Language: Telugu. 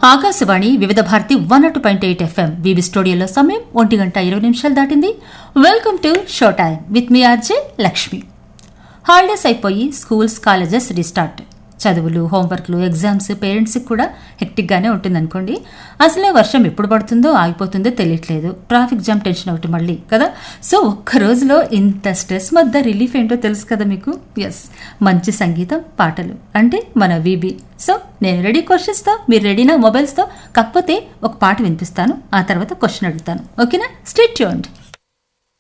Akashvani Vividh Bharati one nought point eight FM వివి స్టూడియోలో సమయం ఒంటి గంట ఇరవై నిమిషాలు దాటింది welcome to show time with me RJ Lakshmi holidays అయిపోయి స్కూల్స్ కాలేజెస్ రీస్టార్ట్ చదువులు హోంవర్క్లు ఎగ్జామ్స్ పేరెంట్స్కి కూడా హెక్టిక్గానే ఉంటుంది అనుకోండి అసలే వర్షం ఎప్పుడు పడుతుందో ఆగిపోతుందో తెలియట్లేదు ట్రాఫిక్ జామ్ టెన్షన్ ఒకటి మళ్ళీ కదా సో ఒక్క రోజులో ఇంత స్ట్రెస్ మధ్య రిలీఫ్ ఏంటో తెలుసు కదా మీకు ఎస్ మంచి సంగీతం పాటలు అంటే మన వీబీ సో నేను రెడీ క్వశ్చన్స్తో మీరు రెడీనా మొబైల్స్తో కాకపోతే ఒక పాట వినిపిస్తాను ఆ తర్వాత క్వశ్చన్ అడుగుతాను ఓకేనా స్టేట్ ట్యూన్డ్